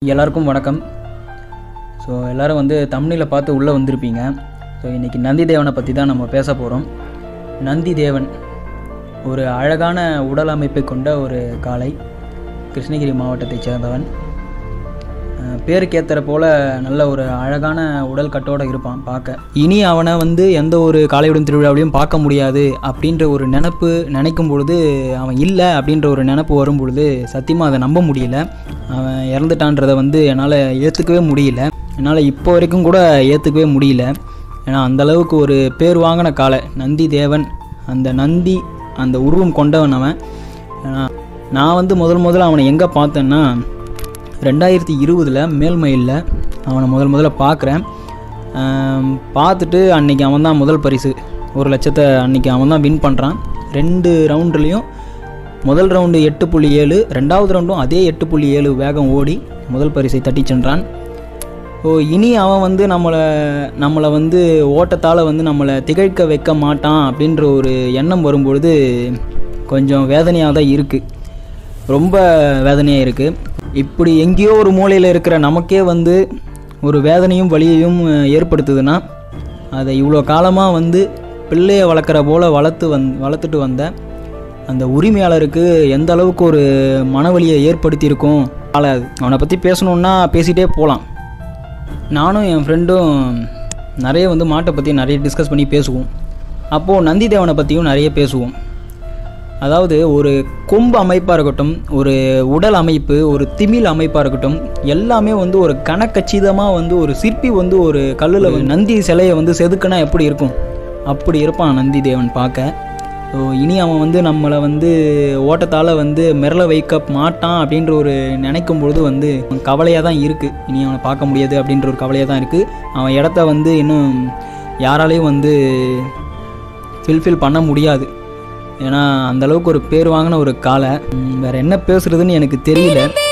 எல்லாருக்கும் வணக்கம் ஸோ எல்லோரும் வந்து தமிழில் பார்த்து உள்ளே வந்திருப்பீங்க ஸோ இன்றைக்கி நந்தி தேவனை பற்றி தான் நம்ம பேச போகிறோம் நந்தி தேவன் ஒரு அழகான உடல் அமைப்பை கொண்ட ஒரு காளை கிருஷ்ணகிரி மாவட்டத்தைச் சேர்ந்தவன் அஹ் பேருக்கேத்தற போல நல்ல ஒரு அழகான உடல் கட்டோடு இருப்பான் பார்க்க இனி அவனை வந்து எந்த ஒரு காளையுடன் திருவிழாவிலையும் பார்க்க முடியாது அப்படின்ற ஒரு நினப்பு நினைக்கும் பொழுது அவன் இல்லை அப்படின்ற ஒரு நினப்பு வரும் பொழுது சத்தியமாக அதை நம்ப முடியல அவன் இறந்துட்டான்றதை வந்து என்னால் ஏற்றுக்கவே முடியல என்னால் இப்போ வரைக்கும் கூட ஏற்றுக்கவே முடியல ஏன்னா அந்த அளவுக்கு ஒரு பேர் வாங்கின காளை நந்தி தேவன் அந்த நந்தி அந்த உருவம் கொண்டவன் அவன் ஏன்னா நான் வந்து முதல் முதல்ல அவனை எங்கே பார்த்தேன்னா ரெண்டாயிரத்தி இருபதில் மேல்மயிலில் அவனை முதல் முதல்ல பார்க்குறேன் பார்த்துட்டு அன்னைக்கு அவன் தான் முதல் பரிசு ஒரு லட்சத்தை அன்னைக்கு அவன் தான் வின் பண்ணுறான் ரெண்டு ரவுண்டுலேயும் முதல் ரவுண்டு எட்டு புள்ளி ஏழு ரெண்டாவது ரவுண்டும் அதே எட்டு புள்ளி ஏழு வேகம் ஓடி முதல் பரிசை தட்டி சென்றான் ஸோ இனி அவன் வந்து நம்மளை நம்மளை வந்து ஓட்டத்தால் வந்து நம்மளை திகைக்க வைக்க மாட்டான் அப்படின்ற ஒரு எண்ணம் வரும்பொழுது கொஞ்சம் வேதனையாக தான் இருக்குது ரொம்ப வேதனையாக இருக்குது இப்படி எங்கேயோ ஒரு மூலையில் இருக்கிற நமக்கே வந்து ஒரு வேதனையும் வலியையும் அஹ், ஏற்படுத்துதுன்னா அதை இவ்வளோ காலமாக வந்து பிள்ளையை வளர்க்குற போல் வளர்த்து வந் வளர்த்துட்டு வந்த அந்த உரிமையாளருக்கு எந்த அளவுக்கு ஒரு மனவலியை ஏற்படுத்தியிருக்கும் ஆளாது அவனை பற்றி பேசணுன்னா பேசிகிட்டே போகலாம் நானும் என் ஃப்ரெண்டும் நிறைய வந்து மாட்டை பற்றி நிறைய டிஸ்கஸ் பண்ணி பேசுவோம் அப்போது நந்தி தேவனை பற்றியும் நிறைய பேசுவோம் அதாவது ஒரு கொம்பு அமைப்பாக இருக்கட்டும் ஒரு உடல் அமைப்பு ஒரு திமில் அமைப்பாக இருக்கட்டும் எல்லாமே வந்து ஒரு கணக்கச்சிதமாக வந்து ஒரு சிற்பி வந்து ஒரு கல்லில் நந்தி சிலையை வந்து செதுக்குனா எப்படி இருக்கும் அப்படி இருப்பான் நந்தி தேவன் பார்க்க ஸோ இனி அவன் வந்து நம்மளை வந்து ஓட்டத்தால் வந்து மிரள வைக்க மாட்டான் அப்படின்ற ஒரு நினைக்கும் பொழுது வந்து கவலையாக தான் இருக்குது இனி அவனை பார்க்க முடியாது அப்படின்ற ஒரு கவலையாக தான் இருக்குது அவன் இடத்த வந்து இன்னும் யாராலையும் வந்து ஃபில்ஃபில் பண்ண முடியாது ஏன்னா அந்த அளவுக்கு ஒரு பேர் வாங்கின ஒரு காலை ம், வேற என்ன பேசுறதுன்னு எனக்கு தெரியல